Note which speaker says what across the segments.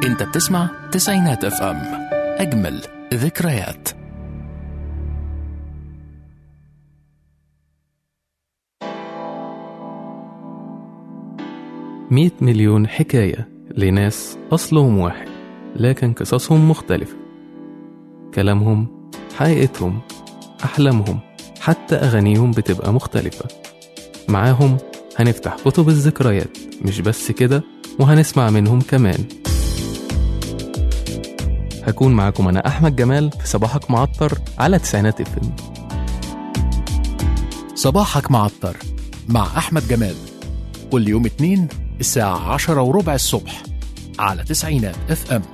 Speaker 1: انت بتسمع تسعينات اف ام اجمل ذكريات
Speaker 2: مئة مليون حكاية لناس أصلهم واحد لكن قصصهم مختلفة كلامهم حقيقتهم أحلامهم حتى أغانيهم بتبقى مختلفة معاهم هنفتح كتب الذكريات مش بس كده وهنسمع منهم كمان هكون معاكم أنا أحمد جمال في صباحك معطر على تسعينات اف ام
Speaker 1: صباحك معطر مع احمد جمال كل يوم اتنين الساعة عشرة وربع الصبح على تسعينات اف ام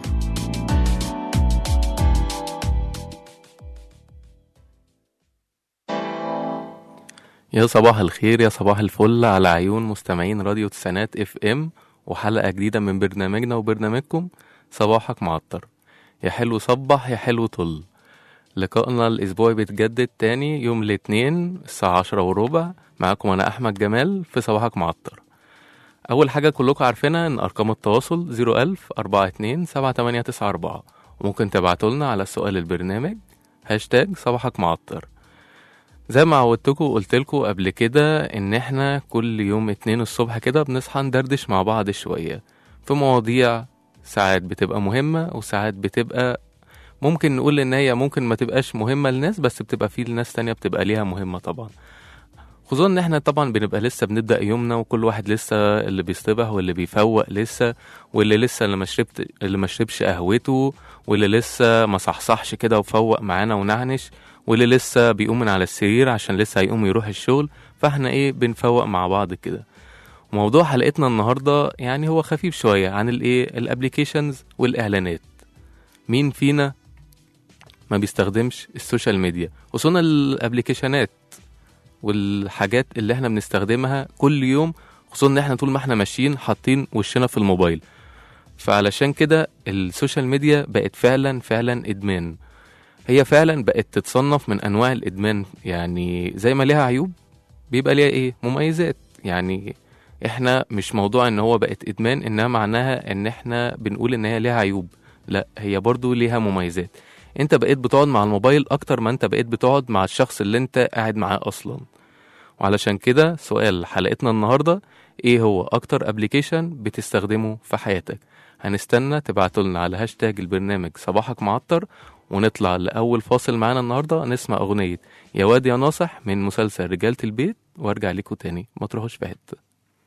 Speaker 2: يا صباح الخير يا صباح الفل على عيون مستمعين راديو تسعينات اف ام وحلقة جديدة من برنامجنا وبرنامجكم صباحك معطر يا حلو صبح يا حلو طل لقائنا الأسبوعي بيتجدد تاني يوم الاثنين الساعة عشرة وربع معاكم أنا أحمد جمال في صباحك معطر أول حاجة كلكم عارفينها إن أرقام التواصل زيرو ألف أربعة اتنين سبعة تمانية تسعة أربعة وممكن تبعتولنا على سؤال البرنامج هاشتاج صباحك معطر زي ما عودتكم وقلتلكوا قبل كده ان احنا كل يوم اتنين الصبح كده بنصحى ندردش مع بعض شوية في مواضيع ساعات بتبقى مهمة وساعات بتبقى ممكن نقول ان هي ممكن ما تبقاش مهمة للناس بس بتبقى في لناس تانية بتبقى ليها مهمة طبعا خصوصا ان احنا طبعا بنبقى لسه بنبدأ يومنا وكل واحد لسه اللي بيصطبح واللي بيفوق لسه واللي لسه اللي ما شربت اللي ما شربش قهوته واللي لسه ما صحصحش كده وفوق معانا ونعنش واللي لسه بيقوم من على السرير عشان لسه هيقوم يروح الشغل فاحنا ايه بنفوق مع بعض كده موضوع حلقتنا النهارده يعني هو خفيف شويه عن الايه الابليكيشنز والاعلانات مين فينا ما بيستخدمش السوشيال ميديا خصوصا الابليكيشنات والحاجات اللي احنا بنستخدمها كل يوم خصوصا ان احنا طول ما احنا ماشيين حاطين وشنا في الموبايل فعلشان كده السوشيال ميديا بقت فعلا فعلا ادمان هي فعلا بقت تتصنف من انواع الادمان يعني زي ما ليها عيوب بيبقى ليها ايه مميزات يعني احنا مش موضوع ان هو بقت ادمان انها معناها ان احنا بنقول ان هي ليها عيوب لا هي برضو ليها مميزات انت بقيت بتقعد مع الموبايل اكتر ما انت بقيت بتقعد مع الشخص اللي انت قاعد معاه اصلا وعلشان كده سؤال حلقتنا النهارده ايه هو اكتر ابلكيشن بتستخدمه في حياتك هنستنى تبعتولنا على هاشتاج البرنامج صباحك معطر ونطلع لأول فاصل معانا النهاردة نسمع أغنية يا واد يا ناصح من مسلسل رجالة البيت وارجع لكم تاني ما تروحوش في حتة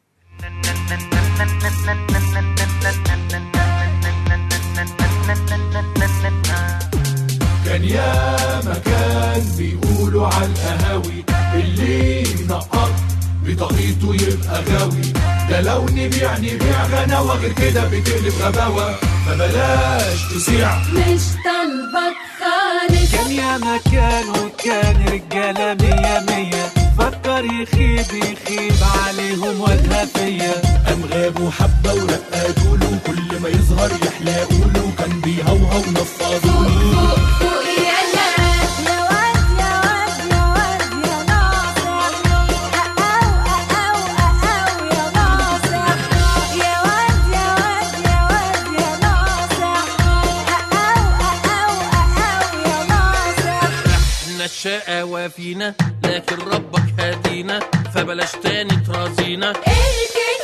Speaker 3: كان يا مكان بيقولوا على القهاوي اللي نقط بطاقيته يبقى غاوي ده لو نبيع نبيع غناوة غير كده بتقلب غباوة فبلاش تسيع
Speaker 4: مش طالبك خالص
Speaker 5: كان يا مكان وكان رجالة مية مية فكر يخيب يخيب عليهم وجهة فيا
Speaker 3: قام غابوا حبة ورقادوا له كل ما يظهر يحلقوا له كان بيهوهو نفضوا له
Speaker 4: فوق فوق يا ناس
Speaker 6: يا واد يا واد يا واد يا ناصح أقاو أقاو أقاو يا ناصح يا واد يا واد يا واد يا ناصح أقاو أقاو أقاو يا ناصح
Speaker 5: احنا الشقاوة فينا لكن ربك هدينا فبلاش تاني ترازينا
Speaker 4: اركن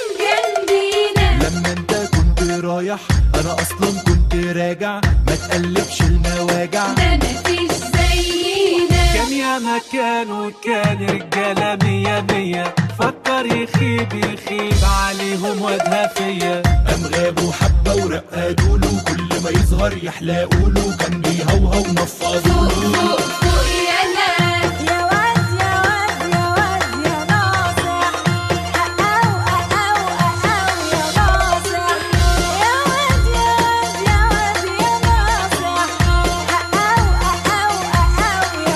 Speaker 4: جنبينا
Speaker 3: لما انت كنت رايح انا اصلا كنت راجع ما تقلبش المواجع
Speaker 4: ده مفيش زينا
Speaker 5: كان يا مكان وكان رجالة مية مية فكر يخيب يخيب عليهم وجهة فيا
Speaker 3: قام غابوا حبة ورقادوا له كل ما يظهر يحلقوا له كان بيهوهو نفضوا
Speaker 4: فوق
Speaker 3: له
Speaker 4: فوق فوق يا ناس
Speaker 6: يا واد يا واد يا واد يا ناصح أقاو أقاو أقاو يا ناصح يا واد يا واد يا واد يا ناصح أقاو أقاو أقاو يا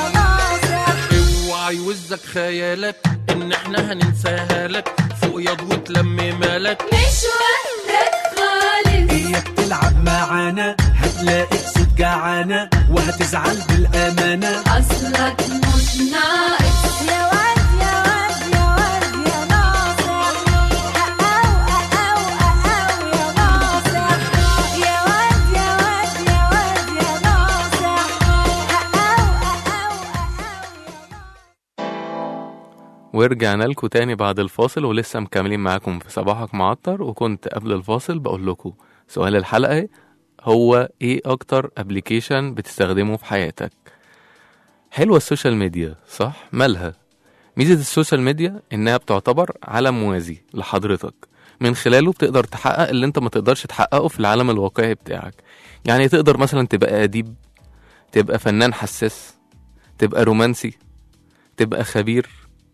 Speaker 6: ناصح
Speaker 5: اوعى يوزك خيالك ان احنا هننساها لك فوق ياض وتلم مالك
Speaker 4: مش وقتك خالص
Speaker 5: اياك تلعب معانا هتلاقي صوت جعانة وهتزعل بالأمانة
Speaker 4: اصلك مش ناقص
Speaker 6: يا واد يا واد يا واد يا ناصح أقاو أقاو أقاو يا ناصح يا واد
Speaker 2: ورجعنا لكم تاني بعد الفاصل ولسه مكملين معاكم في صباحك معطر وكنت قبل الفاصل بقول لكم سؤال الحلقة هو ايه اكتر ابلكيشن بتستخدمه في حياتك حلوة السوشيال ميديا صح مالها ميزة السوشيال ميديا انها بتعتبر عالم موازي لحضرتك من خلاله بتقدر تحقق اللي انت ما تقدرش تحققه في العالم الواقعي بتاعك يعني تقدر مثلا تبقى اديب تبقى فنان حساس تبقى رومانسي تبقى خبير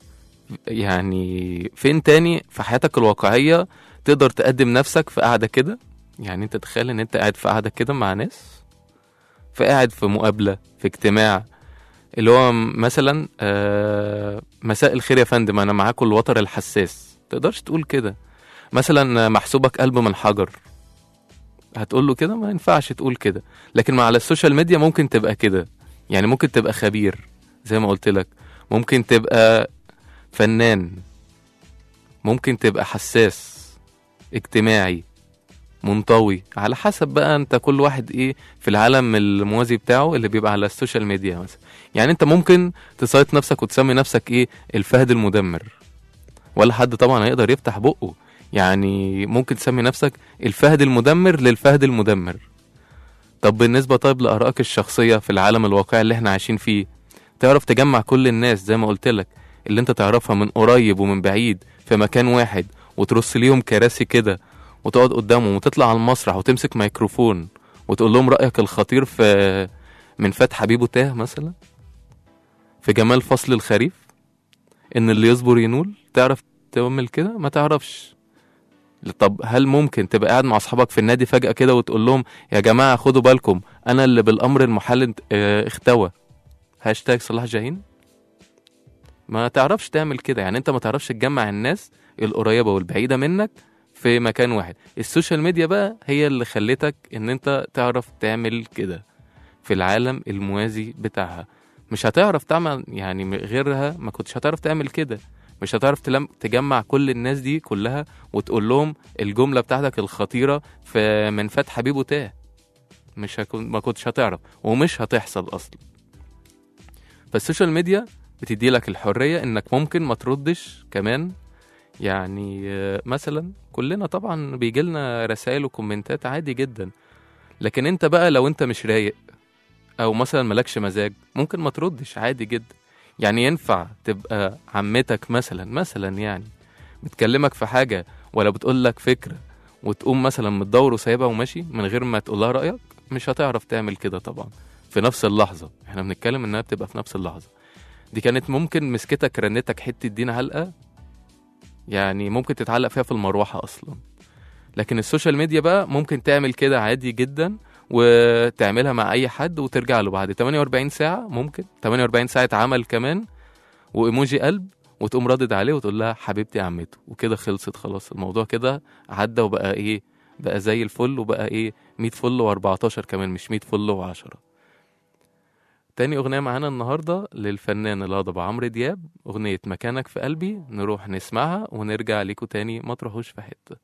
Speaker 2: يعني فين تاني في حياتك الواقعية تقدر تقدم نفسك في قعدة كده يعني انت تخيل ان انت قاعد في قعدة كده مع ناس فقاعد في مقابلة في اجتماع اللي هو مثلا آه، مساء الخير يا فندم انا معاكم الوتر الحساس تقدرش تقول كده مثلا محسوبك قلب من حجر هتقول له كده ما ينفعش تقول كده لكن مع على السوشيال ميديا ممكن تبقى كده يعني ممكن تبقى خبير زي ما قلت لك ممكن تبقى فنان ممكن تبقى حساس اجتماعي منطوي على حسب بقى انت كل واحد ايه في العالم الموازي بتاعه اللي بيبقى على السوشيال ميديا مثلا يعني انت ممكن تسيط نفسك وتسمي نفسك ايه الفهد المدمر ولا حد طبعا هيقدر يفتح بقه يعني ممكن تسمي نفسك الفهد المدمر للفهد المدمر طب بالنسبة طيب لآرائك الشخصية في العالم الواقعي اللي احنا عايشين فيه تعرف تجمع كل الناس زي ما قلت لك اللي انت تعرفها من قريب ومن بعيد في مكان واحد وترص ليهم كراسي كده وتقعد قدامهم وتطلع على المسرح وتمسك ميكروفون وتقول لهم رأيك الخطير في من فات حبيبه تاه مثلا في جمال فصل الخريف ان اللي يصبر ينول تعرف تعمل كده ما تعرفش طب هل ممكن تبقى قاعد مع اصحابك في النادي فجأة كده وتقول لهم يا جماعة خدوا بالكم انا اللي بالامر المحل اه، اختوى هاشتاج صلاح جاهين ما تعرفش تعمل كده يعني انت ما تعرفش تجمع الناس القريبة والبعيدة منك في مكان واحد السوشيال ميديا بقى هي اللي خلتك ان انت تعرف تعمل كده في العالم الموازي بتاعها مش هتعرف تعمل يعني م- غيرها ما كنتش هتعرف تعمل كده مش هتعرف تلم تجمع كل الناس دي كلها وتقول لهم الجملة بتاعتك الخطيرة في من فات حبيبه تاه مش هكون ما كنتش هتعرف ومش هتحصل اصلا فالسوشيال ميديا بتدي لك الحرية انك ممكن ما تردش كمان يعني آه، مثلا كلنا طبعا بيجي لنا رسائل وكومنتات عادي جدا لكن انت بقى لو انت مش رايق او مثلا ملكش مزاج ممكن ما تردش عادي جدا يعني ينفع تبقى عمتك مثلا مثلا يعني بتكلمك في حاجة ولا بتقول لك فكرة وتقوم مثلا متدور وسايبها وماشي من غير ما تقول لها رأيك مش هتعرف تعمل كده طبعا في نفس اللحظة احنا بنتكلم انها بتبقى في نفس اللحظة دي كانت ممكن مسكتك رنتك حتة دين علقة يعني ممكن تتعلق فيها في المروحة أصلا لكن السوشيال ميديا بقى ممكن تعمل كده عادي جدا وتعملها مع أي حد وترجع له بعد 48 ساعة ممكن 48 ساعة عمل كمان وإيموجي قلب وتقوم ردد عليه وتقول لها حبيبتي يا عمته وكده خلصت خلاص الموضوع كده عدى وبقى إيه بقى زي الفل وبقى إيه 100 فل و14 كمان مش 100 فل و10 تاني أغنية معانا النهاردة للفنان الهضبة عمرو دياب أغنية مكانك في قلبي نروح نسمعها ونرجع ليكوا تاني ما تروحوش في حتة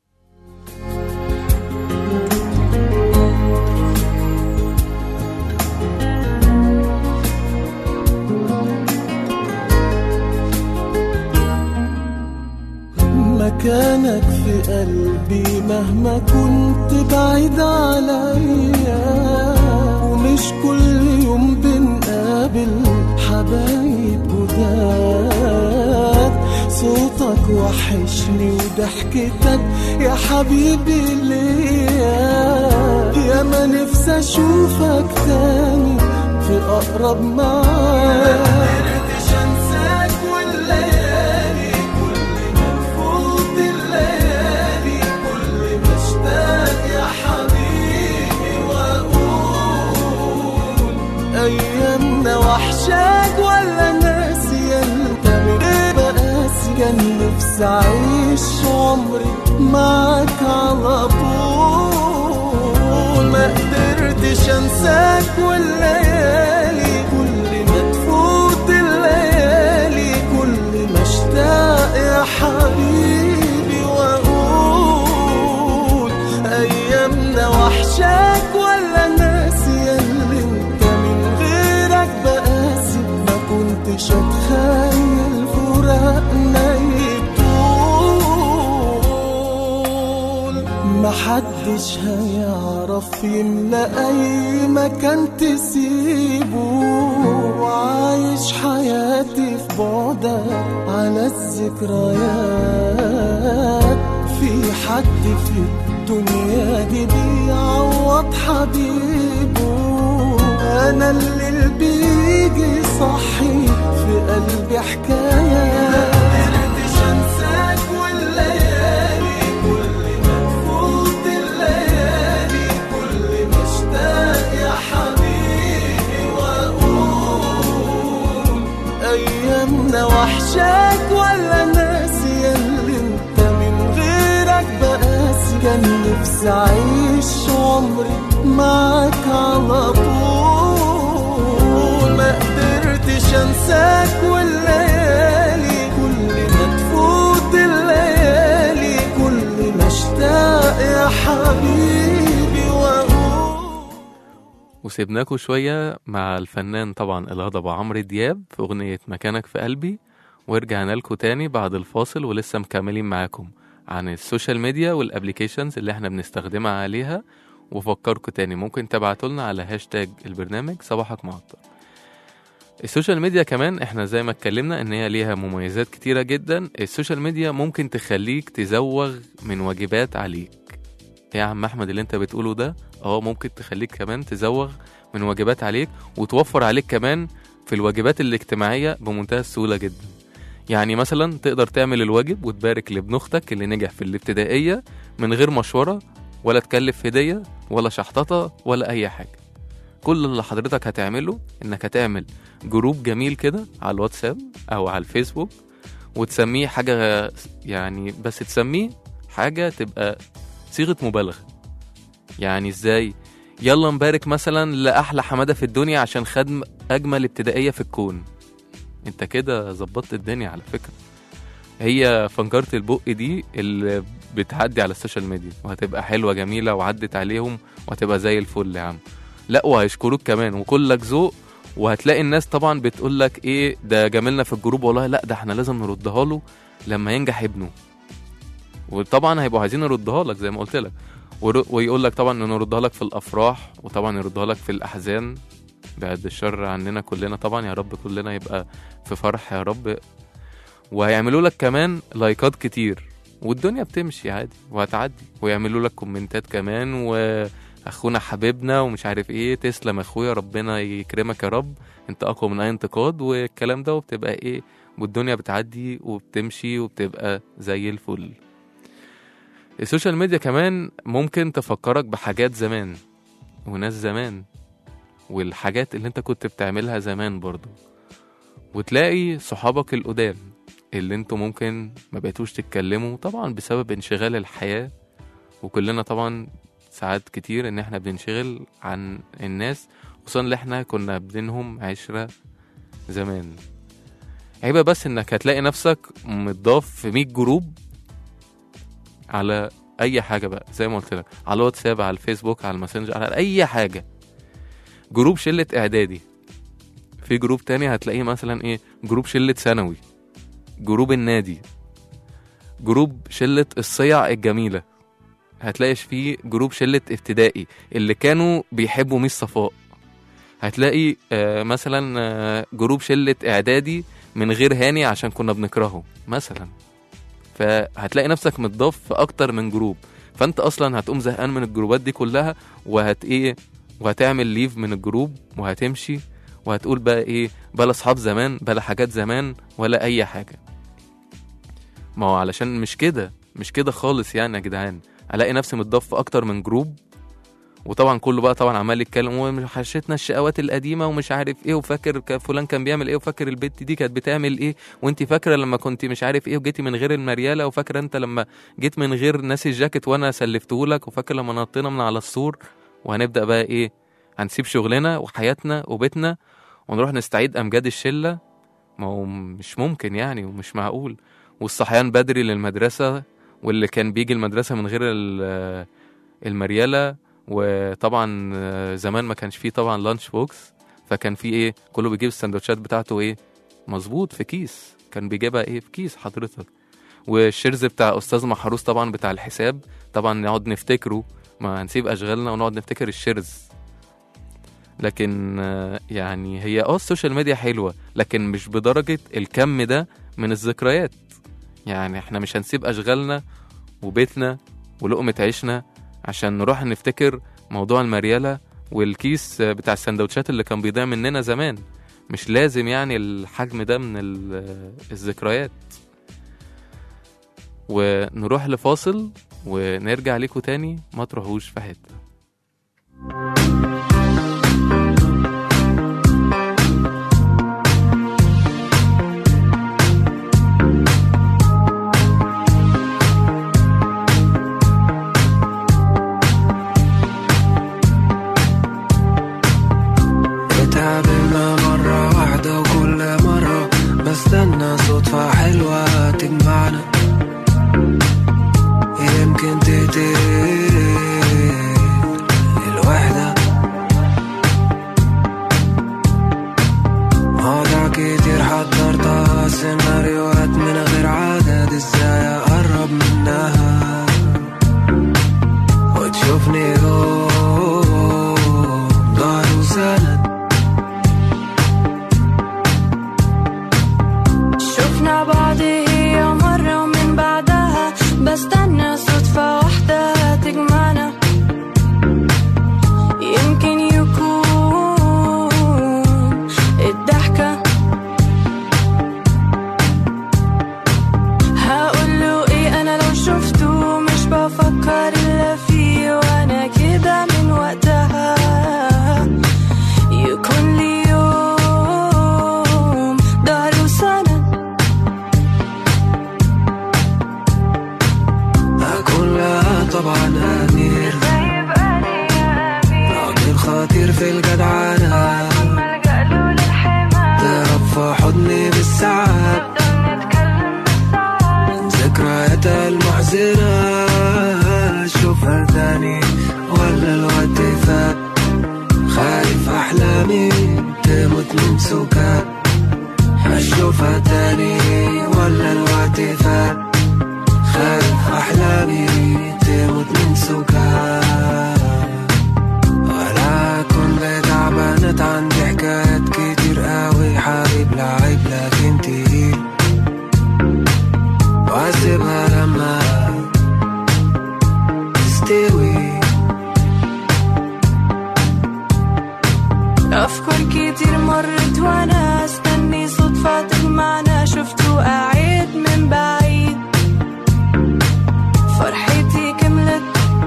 Speaker 7: مكانك في قلبي مهما كنت بعيد عليا ومش كل يوم بنقابل حبايب جداد صوتك وحشني وضحكتك يا حبيبي ليا يا ما نفسي اشوفك تاني في اقرب معاد انساك والليالي كل ما تفوت الليالي كل ما اشتاق يا حبيبي واقول ايامنا وحشاك ولا ناسي انت من ايه بقاسي كان نفسي اعيش عمري معاك على طول ما قدرتش انساك والليالي كل ما تفوت الليالي كل ما اشتاق يا حبيبي واقول ايامنا وحشاك ولا ناسي اللي انت من غيرك بقاسي ما كنتش اتخيل فراقنا محدش هيعرف يملى أي مكان تسيبه وعايش حياتي في بعدك على الذكريات في حد في الدنيا دي بيعوض حبيبه أنا اللي بيجي صحي في قلبي حكاية قدرتش أنساك والليالي كل ما تفوت الليالي كل ما اشتاق يا حبيبي وأقول أيامنا وحشاك ولا ناسي اللي انت من غيرك بقاسي كان نفسي أعيش عمري معاك على طول ما قدرتش أنساك والليالي كل ما تفوت الليالي كل ما اشتاق يا حبيبي وأقول
Speaker 2: وسيبناكوا شوية مع الفنان طبعا الهضبة عمرو دياب في أغنية مكانك في قلبي ورجعنا لكم تاني بعد الفاصل ولسه مكملين معاكم عن السوشيال ميديا والابليكيشنز اللي احنا بنستخدمها عليها وفكركم تاني ممكن تبعتوا لنا على هاشتاج البرنامج صباحك معطل السوشيال ميديا كمان احنا زي ما اتكلمنا ان هي ليها مميزات كتيرة جدا السوشيال ميديا ممكن تخليك تزوغ من واجبات عليك يا عم احمد اللي انت بتقوله ده اه ممكن تخليك كمان تزوغ من واجبات عليك وتوفر عليك كمان في الواجبات الاجتماعية بمنتهى السهولة جدا يعني مثلا تقدر تعمل الواجب وتبارك لابن اختك اللي نجح في الابتدائية من غير مشورة ولا تكلف هدية ولا شحططة ولا أي حاجة كل اللي حضرتك هتعمله انك هتعمل جروب جميل كده على الواتساب او على الفيسبوك وتسميه حاجة يعني بس تسميه حاجة تبقى صيغة مبالغة يعني ازاي يلا نبارك مثلا لأحلى حمادة في الدنيا عشان خد أجمل ابتدائية في الكون انت كده ظبطت الدنيا على فكرة هي فنجرة البق دي اللي بتعدي على السوشيال ميديا وهتبقى حلوة جميلة وعدت عليهم وهتبقى زي الفل يا عم لا وهيشكروك كمان وكلك ذوق وهتلاقي الناس طبعا بتقول لك ايه ده جاملنا في الجروب والله لا ده احنا لازم نردها له لما ينجح ابنه وطبعا هيبقوا عايزين يردها لك زي ما قلت لك ور- ويقول لك طبعا ان نردها لك في الافراح وطبعا يردها لك في الاحزان بعد الشر عننا كلنا طبعا يا رب كلنا يبقى في فرح يا رب وهيعملوا لك كمان لايكات كتير والدنيا بتمشي عادي وهتعدي ويعملوا لك كومنتات كمان واخونا حبيبنا ومش عارف ايه تسلم اخويا ربنا يكرمك يا رب انت اقوى من اي انتقاد والكلام ده وبتبقى ايه والدنيا بتعدي وبتمشي وبتبقى زي الفل السوشيال ميديا كمان ممكن تفكرك بحاجات زمان وناس زمان والحاجات اللي انت كنت بتعملها زمان برضو وتلاقي صحابك القدام اللي انتوا ممكن ما بقيتوش تتكلموا طبعا بسبب انشغال الحياة وكلنا طبعا ساعات كتير ان احنا بننشغل عن الناس خصوصا اللي احنا كنا بينهم عشرة زمان عيبة بس انك هتلاقي نفسك متضاف في 100 جروب على اي حاجة بقى زي ما قلت لك على الواتساب على الفيسبوك على الماسنجر على اي حاجة جروب شلة اعدادي في جروب تاني هتلاقيه مثلا ايه جروب شلة ثانوي جروب النادي جروب شلة الصيع الجميلة هتلاقي فيه جروب شلة ابتدائي اللي كانوا بيحبوا ميس صفاء هتلاقي آه مثلا آه جروب شلة اعدادي من غير هاني عشان كنا بنكرهه مثلا فهتلاقي نفسك متضاف في اكتر من جروب فانت اصلا هتقوم زهقان من الجروبات دي كلها وهت ايه وهتعمل ليف من الجروب وهتمشي وهتقول بقى ايه بلا اصحاب زمان بلا حاجات زمان ولا اي حاجه ما هو علشان مش كده مش كده خالص يعني يا جدعان الاقي نفسي متضاف في اكتر من جروب وطبعا كله بقى طبعا عمال يتكلم وحشتنا الشقوات القديمه ومش عارف ايه وفاكر ك- فلان كان بيعمل ايه وفاكر البت دي كانت بتعمل ايه وانت فاكره لما كنت مش عارف ايه وجيتي من غير المرياله وفاكره انت لما جيت من غير ناسي الجاكيت وانا سلفته لك وفاكر لما نطينا من على السور وهنبدا بقى ايه هنسيب شغلنا وحياتنا وبيتنا ونروح نستعيد امجاد الشله ما هو مش ممكن يعني ومش معقول والصحيان بدري للمدرسه واللي كان بيجي المدرسه من غير ال- المرياله وطبعا آه، زمان ما كانش فيه طبعا لانش بوكس فكان فيه ايه كله بيجيب السندوتشات بتاعته ايه مظبوط في كيس كان بيجيبها ايه في كيس حضرتك والشيرز بتاع استاذ محروس طبعا بتاع الحساب طبعا نقعد نفتكره ما هنسيب اشغالنا ونقعد نفتكر الشيرز لكن آه، يعني هي اه السوشيال ميديا حلوه لكن مش بدرجه الكم ده من الذكريات يعني احنا مش هنسيب اشغالنا وبيتنا ولقمه عيشنا عشان نروح نفتكر موضوع المريالة والكيس بتاع السندوتشات اللي كان بيضيع مننا زمان مش لازم يعني الحجم ده من ال- الذكريات ونروح لفاصل ونرجع ليكوا تاني ما تروحوش في حته
Speaker 8: اتقابلنا مرة واحدة وكل مرة بستنى صدفة حلوة تجمعنا يمكن تقتل الوحدة مواضيع كتير حضرتها سيناريوهات من غير عدد ازاي اقرب منها وتشوفني يوم ضهر وسند
Speaker 6: شفنا بعض هي مرة ومن بعدها بستنى صدفة واحدة تجمعنا يمكن يكون الضحكة هقوله ايه انا لو شفته مش بفكر الا فيه وانا كده من وقتها يكون لي يوم ضهر وسند
Speaker 8: أكون لها طبعا أمير راجل خطير في الجدعنة تهرب في حضني بالساعات ذكرياتها المحزنة أشوفها تاني ولا الوقت فات خايف أحلامي تموت من سكات أشوفها تاني ولا الوقت فات خايف أحلامي تموت من سكات ولا أكون بتعبانة عندي حكايات كتير قوي حبيب لعيب لكن تقيل وأسيبها لما تستوي
Speaker 6: أفكار كتير مرت وأنا استني صدفة تجمعنا شفته قاعد من بعيد فرحتي كملت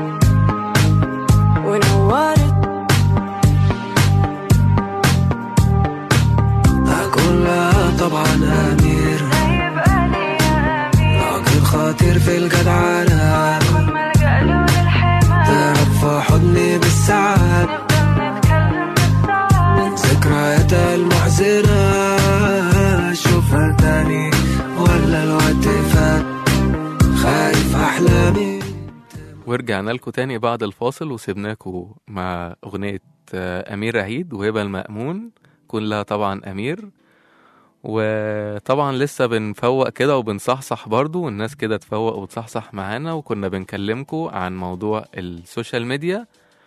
Speaker 6: ونورت
Speaker 8: أكون لها طبعا أمير راجل خطير في الجدعنة تهرب في حضني بالساعات ذكرياتها المحزنة أشوفها تاني ولا الوقت فات خايف أحلامي
Speaker 2: ورجعنا لكم تاني بعد الفاصل وسيبناكم مع أغنية آه، أمير عيد وهبة المأمون كلها طبعا أمير وطبعا لسه بنفوق كده وبنصحصح برضو والناس كده تفوق وتصحصح معانا وكنا بنكلمكم عن موضوع السوشيال ميديا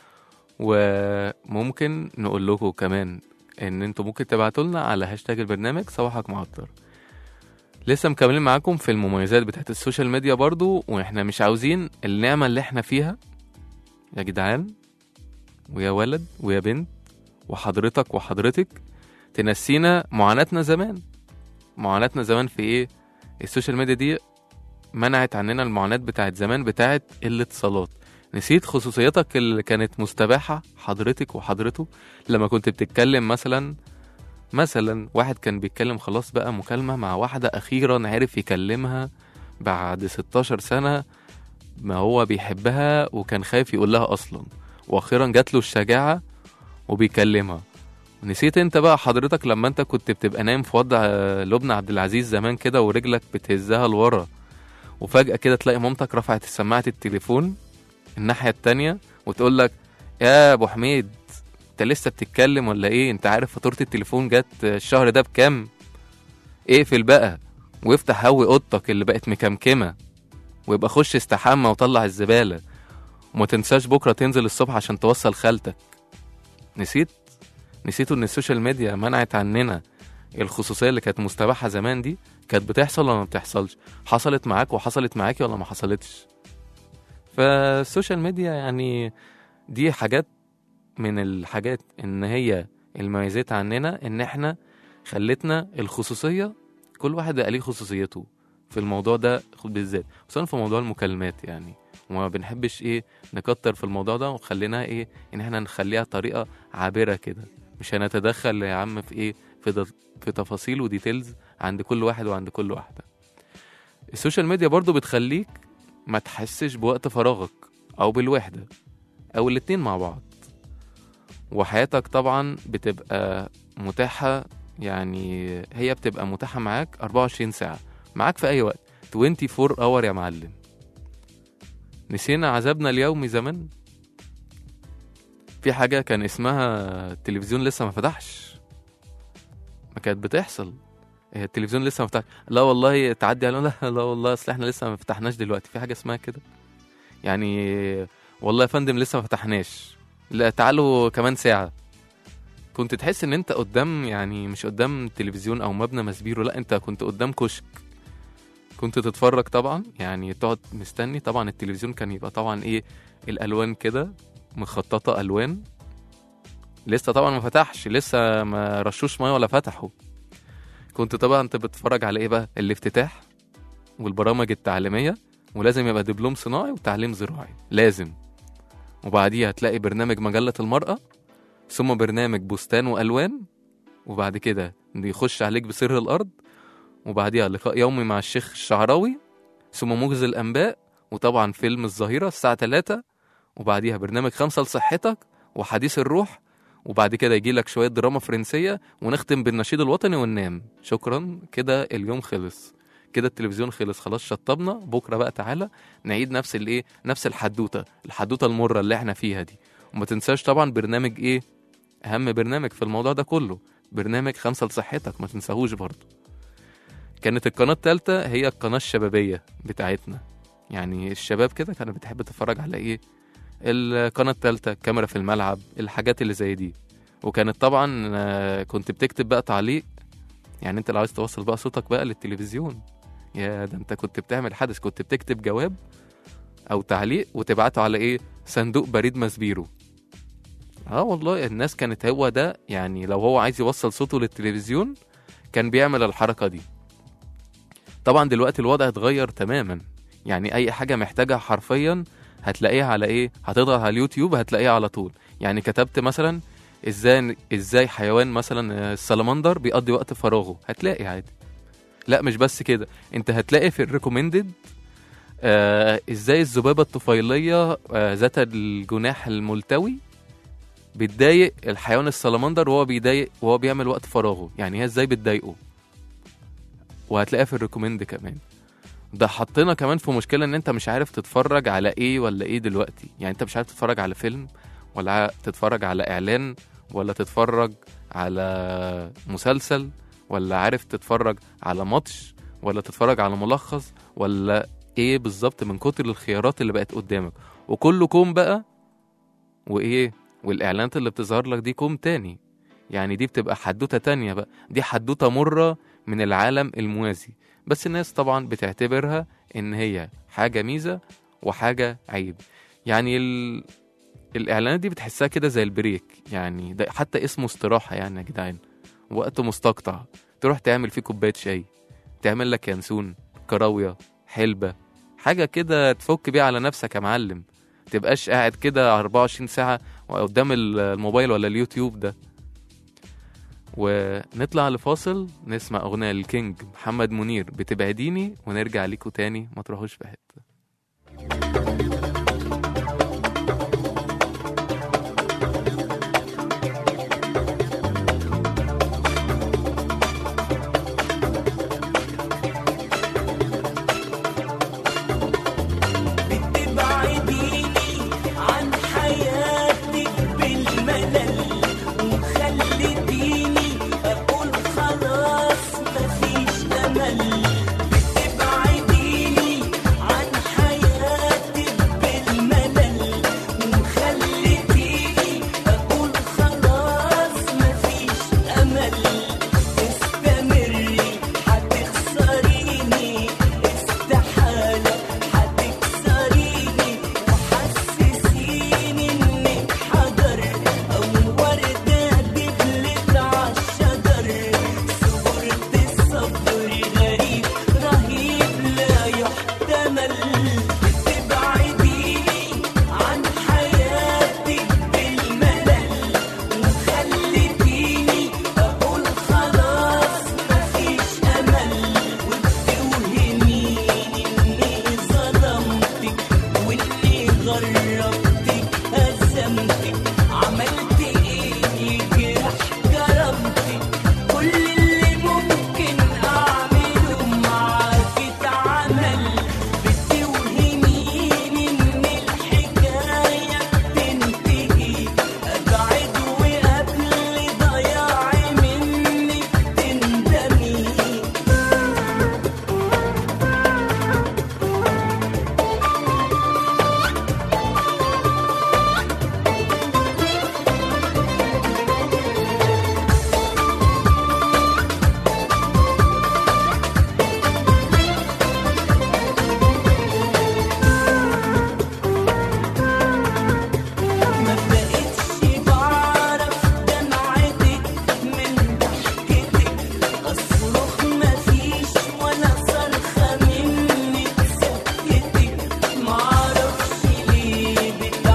Speaker 2: وممكن نقول لكم كمان ان انتوا ممكن تبعتوا لنا على هاشتاج البرنامج صباحك معطر لسه مكملين معاكم في المميزات بتاعت السوشيال ميديا برضو واحنا مش عاوزين النعمة اللي احنا فيها يا جدعان ويا ولد ويا بنت وحضرتك وحضرتك تنسينا معاناتنا زمان معاناتنا زمان في ايه السوشيال ميديا دي منعت عننا المعاناة بتاعت زمان بتاعت الاتصالات نسيت خصوصيتك اللي كانت مستباحة حضرتك وحضرته لما كنت بتتكلم مثلا مثلا واحد كان بيتكلم خلاص بقى مكالمة مع واحدة أخيرا عرف يكلمها بعد 16 سنة ما هو بيحبها وكان خايف يقول لها أصلا وأخيرا جات له الشجاعة وبيكلمها نسيت انت بقى حضرتك لما انت كنت بتبقى نايم في وضع آه، لبنى عبد العزيز زمان كده ورجلك بتهزها لورا وفجأة كده تلاقي مامتك رفعت سماعة التليفون الناحية التانية وتقول لك يا ابو حميد انت لسه بتتكلم ولا ايه انت عارف فاتورة التليفون جت الشهر ده بكام اقفل بقى وافتح هوي اوضتك اللي بقت مكمكمه ويبقى خش استحمى وطلع الزباله وما تنساش بكره تنزل الصبح عشان توصل خالتك نسيت نسيتوا ان السوشيال ميديا منعت عننا الخصوصيه اللي كانت مستباحه زمان دي كانت بتحصل ولا ما بتحصلش حصلت معاك وحصلت معاكي ولا ما حصلتش فالسوشيال ميديا يعني دي حاجات من الحاجات ان هي المميزات عننا ان احنا خلتنا الخصوصيه كل واحد بقى ليه خصوصيته في الموضوع ده بالذات خصوصا في موضوع المكالمات يعني وما بنحبش ايه نكتر في الموضوع ده وخليناها ايه ان احنا نخليها طريقه عابره كده مش هنتدخل يا عم في ايه في, د... في تفاصيل وديتيلز عند كل واحد وعند كل واحده السوشيال ميديا برضو بتخليك ما تحسش بوقت فراغك او بالوحده او الاتنين مع بعض وحياتك طبعا بتبقى متاحة يعني هي بتبقى متاحة معاك 24 ساعة معاك في أي وقت 24 اور يا معلم نسينا عذابنا اليومي زمان في حاجة كان اسمها التلفزيون لسه ما فتحش ما كانت بتحصل هي التلفزيون لسه ما فتحش لا والله تعدي على لا لا والله اصل احنا لسه ما فتحناش دلوقتي في حاجة اسمها كده يعني والله يا فندم لسه ما فتحناش لا تعالوا كمان ساعة كنت تحس ان انت قدام يعني مش قدام تلفزيون او مبنى مسبيرو لا انت كنت قدام كشك كنت تتفرج طبعا يعني تقعد مستني طبعا التلفزيون كان يبقى طبعا ايه الالوان كده مخططة الوان لسه طبعا ما فتحش لسه ما رشوش ميه ولا فتحوا كنت طبعا انت بتتفرج على ايه بقى الافتتاح والبرامج التعليمية ولازم يبقى دبلوم صناعي وتعليم زراعي لازم وبعديها هتلاقي برنامج مجلة المرأة ثم برنامج بستان وألوان وبعد كده يخش عليك بسر الأرض وبعديها لقاء يومي مع الشيخ الشعراوي ثم موجز الأنباء وطبعا فيلم الظهيرة الساعة 3 وبعديها برنامج خمسة لصحتك وحديث الروح وبعد كده يجي لك شوية دراما فرنسية ونختم بالنشيد الوطني وننام شكرا كده اليوم خلص كده التلفزيون خلص خلاص شطبنا بكره بقى تعالى نعيد نفس الايه نفس الحدوته الحدوته المره اللي احنا فيها دي وما تنساش طبعا برنامج ايه اهم برنامج في الموضوع ده كله برنامج خمسة لصحتك ما تنساهوش برضه كانت القناة التالتة هي القناة الشبابية بتاعتنا يعني الشباب كده كانت بتحب تتفرج على ايه القناة التالتة كاميرا في الملعب الحاجات اللي زي دي وكانت طبعا آه، كنت بتكتب بقى تعليق يعني انت لو عايز توصل بقى صوتك بقى للتلفزيون يا ده انت كنت بتعمل حدث كنت بتكتب جواب او تعليق وتبعته على ايه صندوق بريد مسبيرو اه والله الناس كانت هو ده يعني لو هو عايز يوصل صوته للتلفزيون كان بيعمل الحركة دي طبعا دلوقتي الوضع اتغير تماما يعني اي حاجة محتاجها حرفيا هتلاقيها على ايه هتضغط على اليوتيوب هتلاقيها على طول يعني كتبت مثلا ازاي ازاي حيوان مثلا آه، السلمندر بيقضي وقت فراغه هتلاقي عادي لا مش بس كده انت هتلاقي في الريكومندد آه ازاي الذبابه الطفيليه آه ذات الجناح الملتوي بتضايق الحيوان السلمندر وهو بيضايق وهو بيعمل وقت فراغه يعني هي ازاي بتضايقه وهتلاقيها في الريكومند كمان ده حطينا كمان في مشكله ان انت مش عارف تتفرج على ايه ولا ايه دلوقتي يعني انت مش عارف تتفرج على فيلم ولا ع- تتفرج على اعلان ولا تتفرج على مسلسل ولا عارف تتفرج على ماتش ولا تتفرج على ملخص ولا ايه بالظبط من كتر الخيارات اللي بقت قدامك وكله كوم بقى وايه والاعلانات اللي بتظهر لك دي كوم تاني يعني دي بتبقى حدوته تانية بقى دي حدوته مره من العالم الموازي بس الناس طبعا بتعتبرها ان هي حاجه ميزه وحاجه عيب يعني ال... الاعلانات دي بتحسها كده زي البريك يعني ده حتى اسمه استراحه يعني يا جدعان وقت مستقطع تروح تعمل فيه كوبايه شاي تعمل لك ينسون كراويه حلبه حاجه كده تفك بيها على نفسك يا معلم تبقاش قاعد كده 24 ساعه قدام الموبايل ولا اليوتيوب ده ونطلع لفاصل نسمع أغنية للكينج محمد منير بتبعديني ونرجع ليكوا تاني ما تروحوش في حتة
Speaker 9: بتبعديني عن حياتك بالملل وخلتيني اقول خلاص مفيش امل غربتك هزمتك عملت ايه يجرح كرامتك كل اللي ممكن اعمله معاك اتعمل بتوهميني ان الحكايه تنتهي ابعد وقبل ضياعي منك تندمي ما بقتش بعرف دمعتك من ضحكتك اصرخ مفيش ولا صرخة منك سكتك معرفش ليه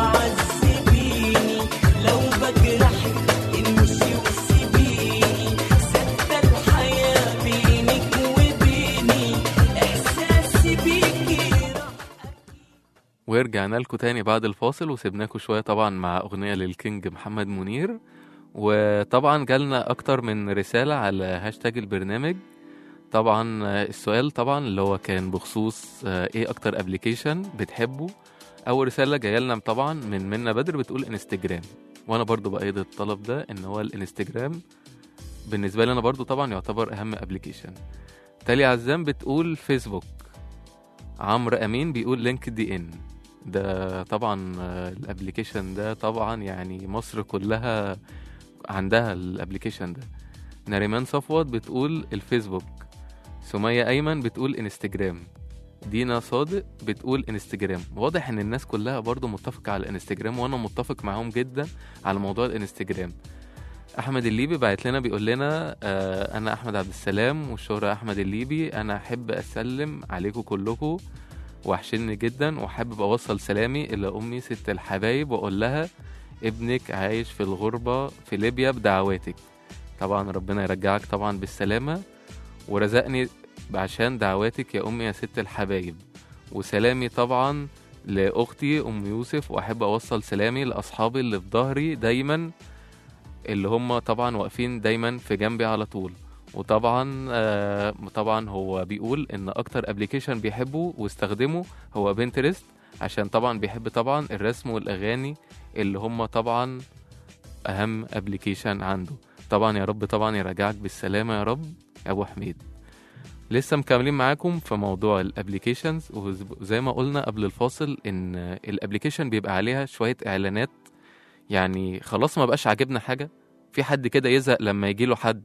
Speaker 9: بتعذبيني لو بجرحك امشي وسيبيني سكتة الحياة بينك وبيني احساسي بيكي
Speaker 2: ورجعنا لكم تاني بعد الفاصل وسيبناكم شوية طبعا مع أغنية للكينج محمد منير وطبعا جالنا أكتر من رسالة على هاشتاج البرنامج طبعا آه، السؤال طبعا اللي هو كان بخصوص آه، ايه أكتر ابلكيشن بتحبه أول رسالة جاية لنا طبعا من منا بدر بتقول انستجرام وأنا برضو بأيد الطلب ده إن هو الانستجرام بالنسبة لي أنا برضو طبعا يعتبر أهم ابلكيشن تالي عزام بتقول فيسبوك عمرو امين بيقول لينك دي ان ده طبعا آه، الابليكيشن ده طبعا يعني مصر كلها عندها الابليكيشن ده نريمان صفوت بتقول الفيسبوك سمية ايمن بتقول انستجرام دينا صادق بتقول انستجرام واضح ان الناس كلها برضو متفقة على الانستجرام وانا متفق معاهم جدا على موضوع الانستجرام احمد الليبي بعت لنا بيقول لنا آه انا احمد عبد السلام والشهرة احمد الليبي انا احب اسلم عليكم كلكم وحشني جدا وحابب اوصل سلامي الى امي ست الحبايب واقول لها ابنك عايش في الغربة في ليبيا بدعواتك طبعا ربنا يرجعك طبعا بالسلامة ورزقني عشان دعواتك يا امي يا ست الحبايب وسلامي طبعا لاختي ام يوسف واحب اوصل سلامي لاصحابي اللي في ظهري دايما اللي هم طبعا واقفين دايما في جنبي على طول وطبعا آه طبعا هو بيقول ان اكتر ابلكيشن بيحبه واستخدمه هو بنترست عشان طبعا بيحب طبعا الرسم والاغاني اللي هم طبعا اهم ابلكيشن عنده طبعا يا رب طبعا يرجعك بالسلامه يا رب يا ابو حميد لسه مكملين معاكم في موضوع الابلكيشنز وزي ما قلنا قبل الفاصل ان الابلكيشن بيبقى عليها شويه اعلانات يعني خلاص ما بقاش عاجبنا حاجه في حد كده يزهق لما يجي له حد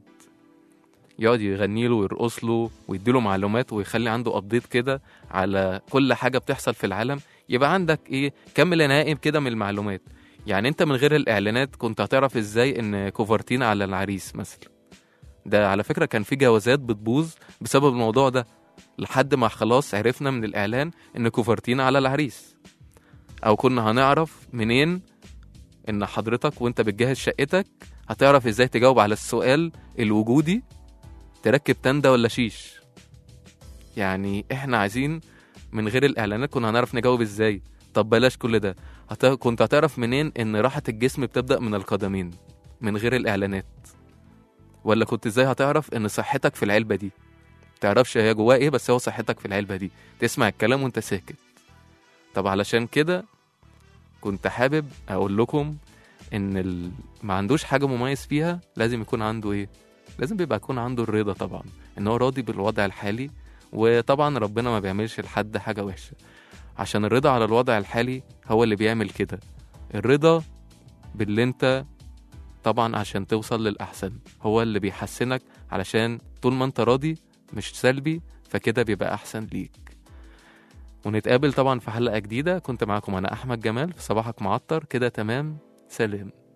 Speaker 2: يقعد يغني له ويرقص له ويديله معلومات ويخلي عنده ابديت كده على كل حاجه بتحصل في العالم يبقى عندك ايه كم نائم كده من المعلومات يعني انت من غير الاعلانات كنت هتعرف ازاي ان كوفرتين على العريس مثلا ده على فكره كان في جوازات بتبوظ بسبب الموضوع ده لحد ما خلاص عرفنا من الاعلان ان كوفرتين على العريس او كنا هنعرف منين ان حضرتك وانت بتجهز شقتك هتعرف ازاي تجاوب على السؤال الوجودي تركب تندة ولا شيش يعني احنا عايزين من غير الاعلانات كنا هنعرف نجاوب ازاي طب بلاش كل ده هت... كنت هتعرف منين ان راحة الجسم بتبدأ من القدمين من غير الاعلانات ولا كنت ازاي هتعرف ان صحتك في العلبة دي تعرفش هي جواها ايه بس هو صحتك في العلبة دي تسمع الكلام وانت ساكت طب علشان كده كنت حابب اقول لكم ان ال... ما عندوش حاجة مميز فيها لازم يكون عنده ايه لازم بيبقى يكون عنده الرضا طبعا ان هو راضي بالوضع الحالي وطبعا ربنا ما بيعملش لحد حاجة وحشة عشان الرضا على الوضع الحالي هو اللي بيعمل كده الرضا باللي انت طبعا عشان توصل للأحسن هو اللي بيحسنك علشان طول ما انت راضي مش سلبي فكده بيبقى أحسن ليك ونتقابل طبعا في حلقة جديدة كنت معاكم أنا أحمد جمال في صباحك معطر كده تمام سلام